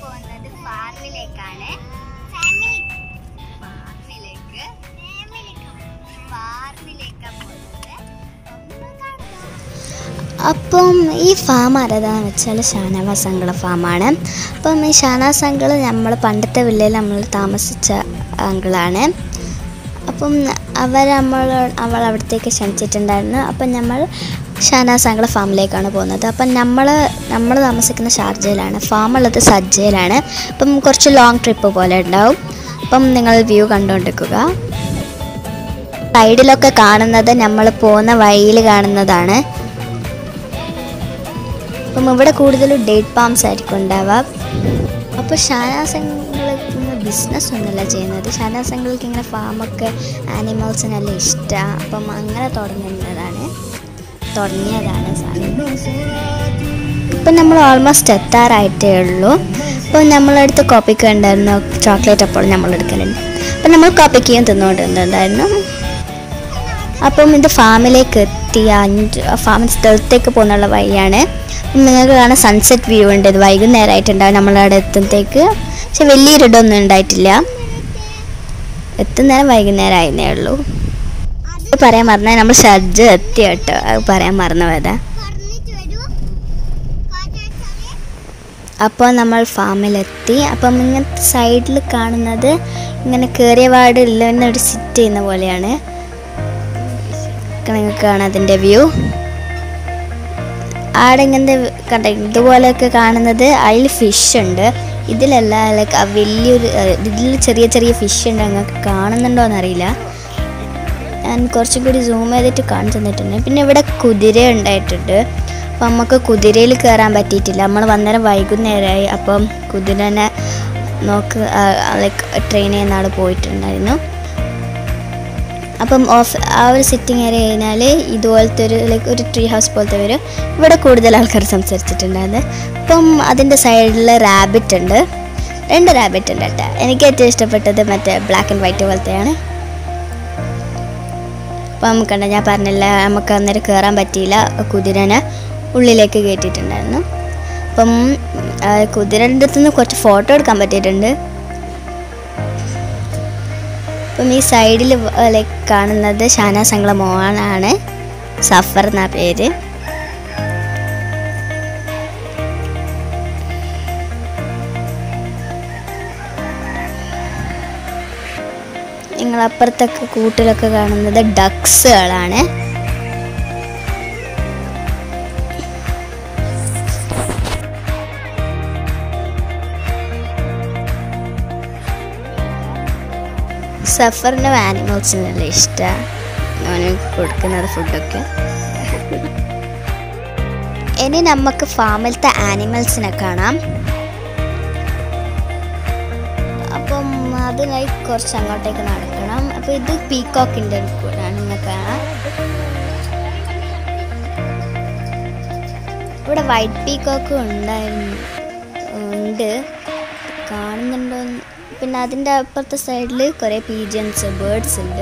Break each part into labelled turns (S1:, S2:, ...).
S1: പോകുന്നത് ഫാർമിലേക്കാണ് ഫാർമിലേക്ക് ഫാർമിലേക്കാണ് പോകുന്നത് ഒന്ന് കാണുക.
S2: അപ്പം ഈ ഫാം ആരതാന്ന് വെച്ചാൽ ഷാനവാസ് അങ്കിള ഫാമാണ് അപ്പം ഈ ഷാനവാസ് അങ്കിള് നമ്മൾ പണ്ടത്തെ വില്ലയിൽ നമ്മൾ താമസിച്ച അങ്കിളാണ് അപ്പം അവർ നമ്മൾ അവൾ അവിടത്തേക്ക് ക്ഷണിച്ചിട്ടുണ്ടായിരുന്നു അപ്പം നമ്മൾ ഷാനാസ് അങ്കിളെ ഫാമിലേക്കാണ് പോകുന്നത് അപ്പം നമ്മൾ നമ്മൾ താമസിക്കുന്ന ഷാർജയിലാണ് ഫാമുള്ളത് സജ്ജയിലാണ് അപ്പം കുറച്ച് ലോങ് ട്രിപ്പ് പോലെ ഉണ്ടാവും അപ്പം നിങ്ങൾ വ്യൂ കണ്ടുകൊണ്ടിരിക്കുക സൈഡിലൊക്കെ കാണുന്നത് നമ്മൾ പോകുന്ന വഴിയിൽ കാണുന്നതാണ് അപ്പം ഇവിടെ കൂടുതലും ഡേറ്റ് പാംസ് ആയിരിക്കും ഉണ്ടാവുക അപ്പോൾ ഷാനാസങ്ങൾക്ക് ബിസിനസ് ഒന്നുമല്ല ചെയ്യുന്നത് ഷാനാസങ്ങൾക്ക് ഇങ്ങനെ ഫാമൊക്കെ ആനിമൽസിനെല്ലാം ഇഷ്ടമാണ് അപ്പം അങ്ങനെ തുടങ്ങുന്നതാണ് തുടങ്ങിയതാണ് സാധനം ഇപ്പം നമ്മൾ ഓൾമോസ്റ്റ് എത്താറായിട്ടേ ഉള്ളൂ അപ്പോൾ നമ്മളടുത്ത് കോപ്പിക്ക് ഉണ്ടായിരുന്നു ചോക്ലേറ്റ് അപ്പോൾ നമ്മൾ എടുക്കലുണ്ട് അപ്പം നമ്മൾ കോപ്പിക്കയും തിന്നുകൊണ്ടിരുന്നുണ്ടായിരുന്നു അപ്പം ഇത് ഫാമിലേക്ക് എത്തി അഞ്ച് ഫാമിൽ സ്ഥലത്തേക്ക് പോകുന്നുള്ള വഴിയാണ് നിങ്ങൾക്ക് കാണാൻ സൺസെറ്റ് വ്യൂ ഉണ്ട് ഇത് വൈകുന്നേരമായിട്ടുണ്ടാവും നമ്മളവിടെ എത്തുമ്പോഴത്തേക്ക് പക്ഷെ വലിയൊരിടമൊന്നും ഉണ്ടായിട്ടില്ല എത്തുന്നേരം വൈകുന്നേരം ആയിരുന്നേ ഉള്ളൂ ഇത് പറയാൻ മറന്നാൽ നമ്മൾ ഷഡ്ജ് എത്തി കേട്ടോ അത് പറയാൻ മറന്നു പോയതാ
S1: പറഞ്ഞിട്ട് വരൂ കാറ്റാച്ചാലേ
S2: അപ്പോൾ നമ്മൾ ഫാമിലെത്തി അപ്പം ഇങ്ങനത്തെ സൈഡിൽ കാണുന്നത് ഇങ്ങനെ കയറിയ പാടില്ല ഒരു സിറ്റ് ചെയ്യുന്ന പോലെയാണ് നിങ്ങൾക്ക് കാണാം അതിൻ്റെ വ്യൂ ആടെ ഇങ്ങനത്തെ കണ്ട ഇതുപോലെയൊക്കെ കാണുന്നത് അതിൽ ഫിഷ് ഉണ്ട് ഇതിലല്ല ലൈക്ക് ആ വലിയൊരു ഇതിൽ ചെറിയ ചെറിയ ഫിഷ് ഉണ്ട് നിങ്ങൾക്ക് കാണുന്നുണ്ടോ എന്നറിയില്ല ഞാൻ കുറച്ചും കൂടി സൂം ചെയ്തിട്ട് കാണിച്ചു തന്നിട്ടുണ്ട് പിന്നെ ഇവിടെ കുതിര ഉണ്ടായിട്ടുണ്ട് അപ്പം നമുക്ക് കുതിരയിൽ കയറാൻ പറ്റിയിട്ടില്ല നമ്മൾ വന്നേരം വൈകുന്നേരമായി അപ്പം കുതിരനെ നോക്ക് ലൈക്ക് ട്രെയിൻ ചെയ്യുന്ന ആൾ പോയിട്ടുണ്ടായിരുന്നു അപ്പം ഓഫ് ആ ഒരു സിറ്റിംഗ് ഏരിയ കഴിഞ്ഞാൽ ഇതുപോലത്തെ ഒരു ലൈക്ക് ഒരു ട്രീ ഹൗസ് പോലത്തെ വരും ഇവിടെ കൂടുതൽ ആൾക്കാർ സംസാരിച്ചിട്ടുണ്ടായിരുന്നു അപ്പം അതിൻ്റെ സൈഡിൽ റാബിറ്റ് ഉണ്ട് രണ്ട് റാബിറ്റ് ഉണ്ട് കേട്ടോ എനിക്ക് ഏറ്റവും ഇഷ്ടപ്പെട്ടത് മറ്റേ ബ്ലാക്ക് ആൻഡ് വൈറ്റ് പോലത്തെയാണ് അപ്പം നമുക്കുണ്ട് ഞാൻ പറഞ്ഞില്ല നമുക്ക് അന്നേരം കയറാൻ പറ്റിയില്ല കുതിരനെ ഉള്ളിലേക്ക് കയറ്റിയിട്ടുണ്ടായിരുന്നു അപ്പം ആ, കുതിരൻ്റെ അടുത്ത് നിന്ന് കുറച്ച് ഫോട്ടോ എടുക്കാൻ പറ്റിയിട്ടുണ്ട് അപ്പം ഈ സൈഡിൽ ലൈക്ക് കാണുന്നത് ഷാനാസംഗള മോളാണ് സഫർ എന്ന പേര് നിങ്ങൾ അപ്പുറത്തൊക്കെ കൂട്ടിലൊക്കെ കാണുന്നത് ഡക്സുകളാണ് സഫറിന് ആനിമൽസിനല്ല ഇഷ്ടമാണ് അവന് കൊടുക്കുന്നത് ഫുഡൊക്കെ ഇനി നമുക്ക് ഫാമിലത്തെ ആനിമൽസിനെ കാണാം അപ്പം അതിനായി കുറച്ച് അങ്ങോട്ടേക്ക് നടക്കണം അപ്പോൾ ഇത് പീകോക്കിൻ്റെ കൂടാണ് നിങ്ങൾക്ക് കാണാം ഇവിടെ വൈറ്റ് പീകോക്കും ഉണ്ടായിരുന്നു ഉണ്ട് കാണുന്നുണ്ടോ എന്ന് പിന്നെ അതിൻ്റെ അപ്പുറത്തെ സൈഡിൽ കുറേ പീജൻസ് ബേർഡ്സ് ഉണ്ട്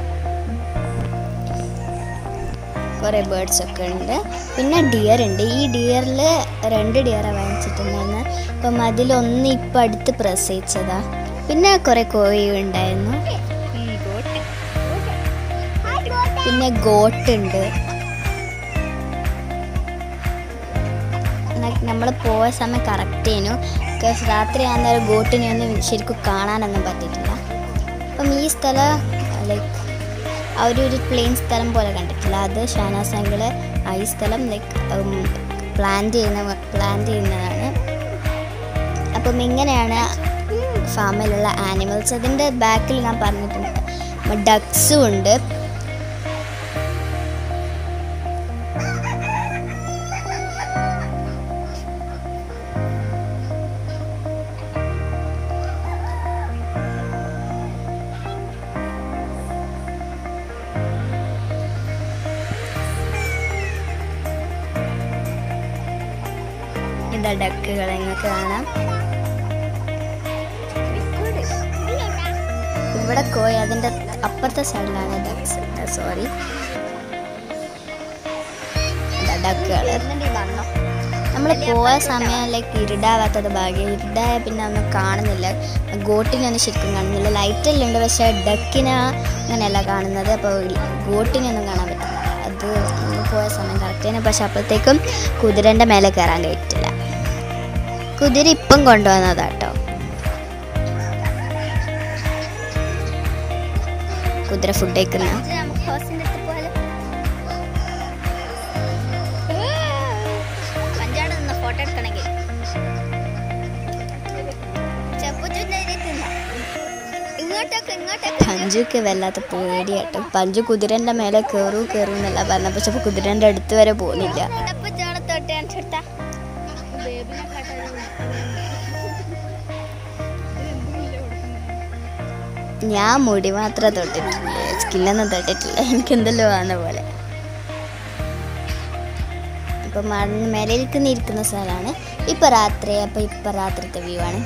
S2: കുറേ ബേർഡ്സ് ഒക്കെ ഉണ്ട് പിന്നെ ഡിയർ ഉണ്ട് ഈ ഡിയറിൽ രണ്ട് ഡിയറാണ് വാങ്ങിച്ചിട്ടുണ്ടായിരുന്നു അപ്പം അതിലൊന്ന് ഇപ്പം അടുത്ത് പ്രസവിച്ചതാ പിന്നെ കുറേ കോഴി ഉണ്ടായിരുന്നു പിന്നെ ഗോട്ട് ഉണ്ട് നമ്മൾ പോയ സമയം കറക്റ്റ് ചെയ്യുന്നു ബിക്കോസ് രാത്രി ആകുന്നേരം ഗോട്ടിനെ ഒന്നും ശരിക്കും കാണാനൊന്നും പറ്റിയിട്ടില്ല അപ്പം ഈ സ്ഥലം ലൈക്ക് ആ ഒരു ഒരു പ്ലെയിൻ സ്ഥലം പോലെ കണ്ടിട്ടില്ല അത് ഷാനാസംഗിൾ ആ ഈ സ്ഥലം ലൈക്ക് പ്ലാൻ ചെയ്യുന്ന പ്ലാൻ ചെയ്യുന്നതാണ് അപ്പം ഇങ്ങനെയാണ് ഫാമിലുള്ള ആനിമൽസ് അതിൻ്റെ ബാക്കിൽ ഞാൻ പറഞ്ഞിട്ടുണ്ട് ഡക്സും ഉണ്ട് ഇതാ ഡക്കുകൾ നിങ്ങൾക്ക് കാണാം ഇവിടെ കോയി അതിൻ്റെ അപ്പുറത്തെ സൈഡിലാണ് ഡക്സ് സോറി ഡക്കുകൾ നമ്മൾ നമ്മൾ പോയ സമയത്തിലേക്ക് ഇരുടാവാത്തത് ഭാഗ്യം ഇരുടായ പിന്നെ ഒന്നും കാണുന്നില്ല ഗോട്ടിനൊന്നും ശരിക്കും കാണുന്നില്ല ലൈറ്റെല്ലാം ഉണ്ട് പക്ഷേ ഡക്കിനെ അങ്ങനെയല്ല കാണുന്നത് അപ്പോൾ ഗോട്ടിനൊന്നും കാണാൻ പറ്റില്ല അത് നമ്മൾ പോയ സമയം കറക്റ്റാണ് പക്ഷെ അപ്പോഴത്തേക്കും കുതിരൻ്റെ മേലെ കയറാൻ കഴിയിട്ടില്ല കുതിര ഇപ്പം കൊണ്ടുവന്നതാട്ടോ കുതിര ഫുഡ് കഴിക്കുന്ന ഫോട്ടോ എടുക്കണമെങ്കിൽ
S1: ഇങ്ങോട്ടൊക്കെ ഇങ്ങോട്ടൊക്കെ
S2: പഞ്ചുക്ക് വല്ലാത്ത പേടിയാട്ടോ പഞ്ചു കുതിരന്റെ മേലെ കയറൂ കയറൂ എന്നല്ല പറഞ്ഞ പക്ഷെ ഇപ്പൊ കുതിരന്റെ അടുത്ത് വരെ പോകുന്നില്ല
S1: അപ്പൊ ചോളത്തോട്ട് കാണിച്ചെടുത്ത
S2: ഞാൻ മുടി മാത്രമേ തൊട്ടിട്ടില്ല സ്കിന്നൊന്നും തൊട്ടിട്ടില്ല എനിക്ക് എന്തെല്ലോ ആവുന്ന പോലെ ഇപ്പൊ മണ്ണ് മേലേക്ക് ഇരിക്കുന്ന സ്ഥലമാണ് ഇപ്പൊ രാത്രി അപ്പൊ ഇപ്പൊ രാത്രിത്തെ വ്യൂ ആണ്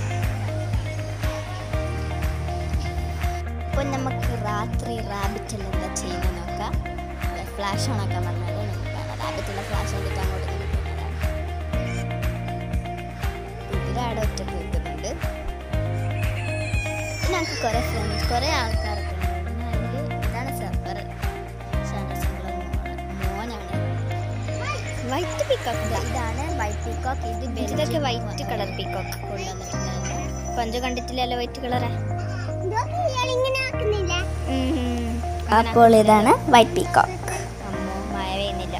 S2: അപ്പൊ നമുക്ക് രാത്രി റാബിറ്റിൽ എന്താ ചെയ്യുന്നത് നോക്കാം ഫ്ലാഷ് ഓൺ ആക്കാൻ പറഞ്ഞാലേ നമുക്ക് കാണാം റാബിറ്റിലെ ഫ്ലാഷ് കണ്ടിട്ട് അങ്ങോട്ട് ഇങ്ങനെ പോകുന്നതാണ് കുതിര അവിടെ ഒറ്റക്ക് നിൽക്കുന്നുണ്ട് ഞങ്ങൾക്ക് കുറേ ഫ്രണ്ട്സ് കുറേ ആൾക്കാരൊക്കെ ഉണ്ട് പിന്നെ അതിൽ ഇതാണ് സഫർ മോനാണ് വൈറ്റ് പീക്കോക്ക് ഇതാണ് വൈറ്റ് പീക്കോക്ക് ഇത് ഇതൊക്കെ വൈറ്റ് കളർ പീക്കോക്ക് കൊണ്ടുവന്നിട്ടുണ്ട് പഞ്ചു കണ്ടിട്ടില്ലല്ലോ വൈറ്റ് കളറെ
S1: ഇങ്ങനെ ആക്കുന്നില്ല
S2: അപ്പോൾ ഇതാണ് വൈറ്റ് പീക്കോക്ക് അമ്മോ മഴ പെയ്യുന്നില്ല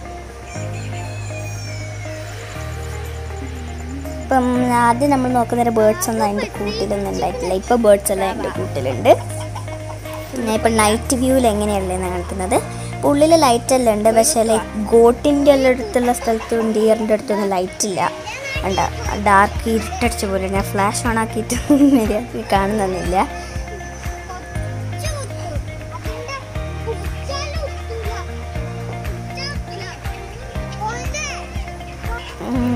S2: ഇപ്പം ആദ്യം നമ്മൾ നോക്കുന്ന ബേർഡ്സ് ഒന്നും അതിൻ്റെ കൂട്ടിലൊന്നും ഉണ്ടായിട്ടില്ല ഇപ്പോൾ ബേർഡ്സ് എല്ലാം എൻ്റെ കൂട്ടിലുണ്ട് ഞാൻ ഇപ്പം നൈറ്റ് വ്യൂവിൽ എങ്ങനെയല്ലേ കാണിക്കുന്നത് ഉള്ളിൽ ലൈറ്റ് എല്ലാം ഉണ്ട് പക്ഷേ ലൈക്ക് ഗോട്ടിൻ്റെ എല്ലാം അടുത്തുള്ള സ്ഥലത്തും ഡിയറിൻ്റെ അടുത്തൊന്നും ലൈറ്റ് ഇല്ല ഉണ്ട് ഡാർക്ക് ഇരുട്ടടിച്ച പോലെ ഞാൻ ഫ്ലാഷ് ഓൺ ആക്കിയിട്ട് മര്യാദക്ക് കാണുന്നൊന്നുമില്ല ഉം,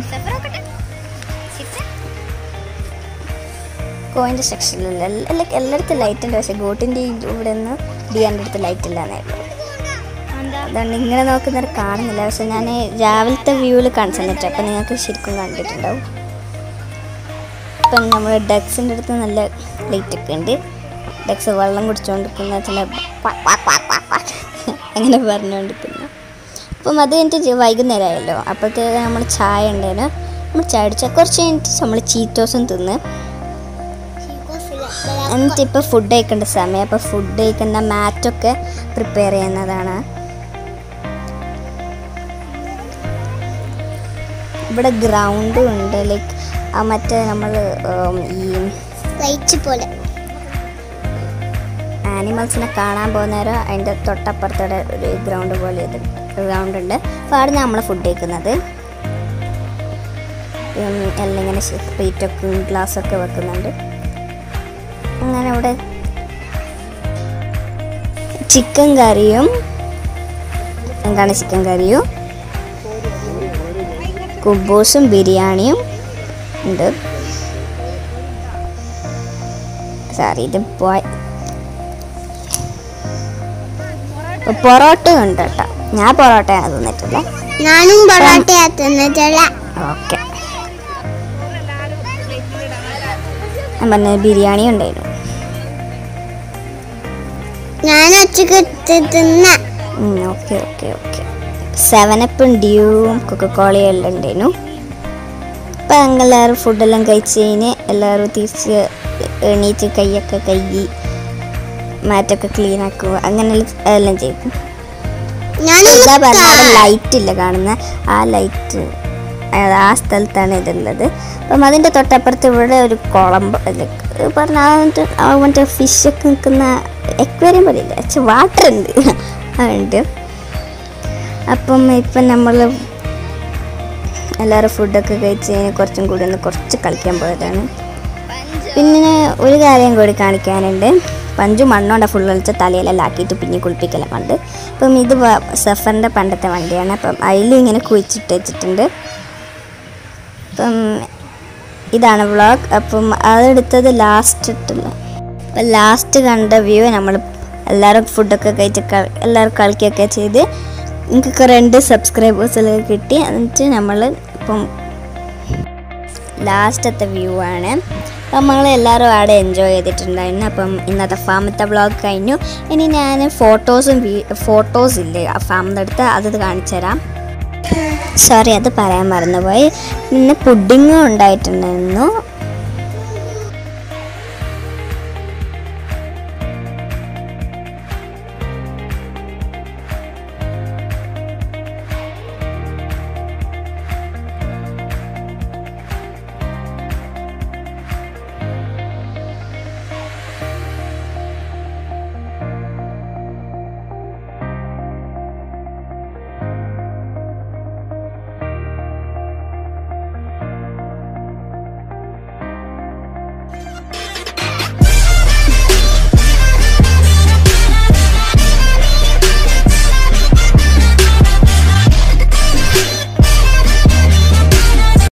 S2: കോയിൻ്റെ സെക്ഷനിലല്ല എല്ലാ എല്ലായിടത്തും ലൈറ്റ് ഉണ്ട് പക്ഷേ ഗോട്ടിൻ്റെ ഇവിടെ നിന്ന് ഡിയാൻ്റെ അടുത്ത് ലൈറ്റ് ഇല്ലാന്നേ ഉള്ളൂ അതുകൊണ്ട് ഇങ്ങനെ നോക്കുന്നവർ കാണുന്നില്ല പക്ഷെ ഞാൻ രാവിലത്തെ വ്യൂവിൽ കാണിച്ചു തന്നിട്ട് അപ്പം നിങ്ങൾക്ക് ശരിക്കും കണ്ടിട്ടുണ്ടാവും ഇപ്പം നമ്മൾ ഡക്സിൻ്റെ അടുത്ത് നല്ല ലൈറ്റ് ഒക്കെ ഉണ്ട് ഡക്സ് വെള്ളം കുടിച്ചുകൊണ്ടിരിക്കുന്ന ചില quack quack quack quack quack അങ്ങനെ പറഞ്ഞുകൊണ്ടിരിക്കുന്നു അപ്പം അത് കഴിഞ്ഞിട്ട് വൈകുന്നേരമായല്ലോ അപ്പോഴത്തേക്ക് നമ്മൾ ചായ ഉണ്ടായിരുന്നു നമ്മൾ ചായ അടിച്ചാൽ കുറച്ച് കഴിഞ്ഞിട്ട് നമ്മൾ ചീറ്റോസും തിന്ന് എന്നിട്ട് ഇപ്പോൾ ഫുഡ് കഴിക്കേണ്ട സമയം അപ്പോൾ ഫുഡ് കഴിക്കുന്ന മാറ്റൊക്കെ പ്രിപ്പയർ ചെയ്യുന്നതാണ് ഇവിടെ ഗ്രൗണ്ടും ഉണ്ട് ലൈക്ക് ആ മറ്റേ നമ്മൾ ഈ
S1: ലൈറ്റ് പോലെ
S2: ആനിമൽസിനെ കാണാൻ പോകുന്നേരം അതിൻ്റെ തൊട്ടപ്പുറത്തൂടെ ഒരു ഗ്രൗണ്ട് പോലെ ഇത് ഗ്രൗണ്ട് ഉണ്ട് അപ്പോൾ അവിടെ നമ്മൾ ഫുഡ് കഴിക്കുന്നത് ഉം, എല്ലാം ഇങ്ങനെ പ്ലേറ്റൊക്കെ ഗ്ലാസ്സൊക്കെ വെക്കുന്നുണ്ട് അങ്ങനെ ഇവിടെ ചിക്കൻ കറിയും എന്താണ് ചിക്കൻ കറിയും കുബൂസും ബിരിയാണിയും ഉണ്ട് സോറി ഇത് പോയി പൊറോട്ട ഉണ്ട് കേട്ടോ ഞാൻ പൊറോട്ടയാണ് തിന്നിട്ടില്ല
S1: ഞാനും പൊറോട്ടയാ തിന്നിട്ടുള്ള
S2: ഓക്കെ ഞാൻ പറഞ്ഞ ബിരിയാണി ഉണ്ടായിരുന്നു
S1: ഞാൻ ഒറ്റക്ക് തിന്ന
S2: ഓക്കെ ഓക്കെ ഓക്കെ സെവനപ്പും ഡ്യൂവും കൊക്കക്കോളയും എല്ലാം ഉണ്ടായിരുന്നു അപ്പം എല്ലാവരും ഫുഡെല്ലാം കഴിച്ച് കഴിഞ്ഞ് എല്ലാവരും തിരിച്ച് എണീറ്റ് കൈയൊക്കെ കഴുകി മാറ്റൊക്കെ ക്ലീൻ ആക്കുക അങ്ങനെ എല്ലാം ചെയ്യും ഇതാ പറഞ്ഞ അവിടെ ലൈറ്റ് ഇല്ല കാണുന്ന ആ ലൈറ്റ് ആ സ്ഥലത്താണ് ഇതുള്ളത് അപ്പം അതിൻ്റെ തൊട്ടപ്പുറത്ത് ഇവിടെ ഒരു കുളം പറഞ്ഞ ആ മറ്റേ ആ മറ്റേ ഫിഷൊക്കെ നിൽക്കുന്ന എക്വേറിയം പോലെ ഇല്ല പക്ഷെ വാട്ടർ ഉണ്ട് അതുണ്ട് അപ്പം ഇപ്പം നമ്മൾ എല്ലാവരും ഫുഡൊക്കെ കഴിച്ച് കഴിഞ്ഞ് കുറച്ചും കൂടി ഒന്ന് കുറച്ച് കളിക്കാൻ പോയതാണ് പിന്നെ ഒരു കാര്യം കൂടി കാണിക്കാനുണ്ട് പഞ്ചു മണ്ണോണ്ട ഫുൾ കളിച്ച തലയിലെല്ലാം ആക്കിയിട്ട് പിന്നെ കുളിപ്പിക്കല പണ്ട് അപ്പം ഇത് വ- സഫറിൻ്റെ പണ്ടത്തെ വണ്ടിയാണ് അപ്പം അതിലും ഇങ്ങനെ കുഴിച്ചിട്ട് വെച്ചിട്ടുണ്ട് അപ്പം ഇതാണ് വ്ളോഗ് അപ്പം അതെടുത്തത് ലാസ്റ്റ് ഇട്ടില്ല അപ്പം ലാസ്റ്റ് കണ്ട വ്യൂ നമ്മൾ എല്ലാവരും ഫുഡൊക്കെ കഴിച്ച് ക- എല്ലാവരും കളിക്കുകയൊക്കെ ചെയ്ത് എനിക്കൊക്കെ രണ്ട് സബ്സ്ക്രൈബേഴ്സിലൊക്കെ കിട്ടി എന്നിട്ട് നമ്മൾ ഇപ്പം ലാസ്റ്റത്തെ വ്യൂ ആണ് അപ്പം നമ്മൾ എല്ലാവരും അവിടെ എൻജോയ് ചെയ്തിട്ടുണ്ടായിരുന്നു അപ്പം ഇന്നത്തെ ഫാമത്തെ വ്ളോഗ് കഴിഞ്ഞു ഇനി ഞാൻ ഫോട്ടോസും ഫോട്ടോസ് ഇല്ലേ ആ ഫാമിൻ്റെ അടുത്ത് അത് കാണിച്ചു തരാം സോറി അത് പറയാൻ മറന്നുപോയി പിന്നെ പുഡിങ്ങും ഉണ്ടായിട്ടുണ്ടായിരുന്നു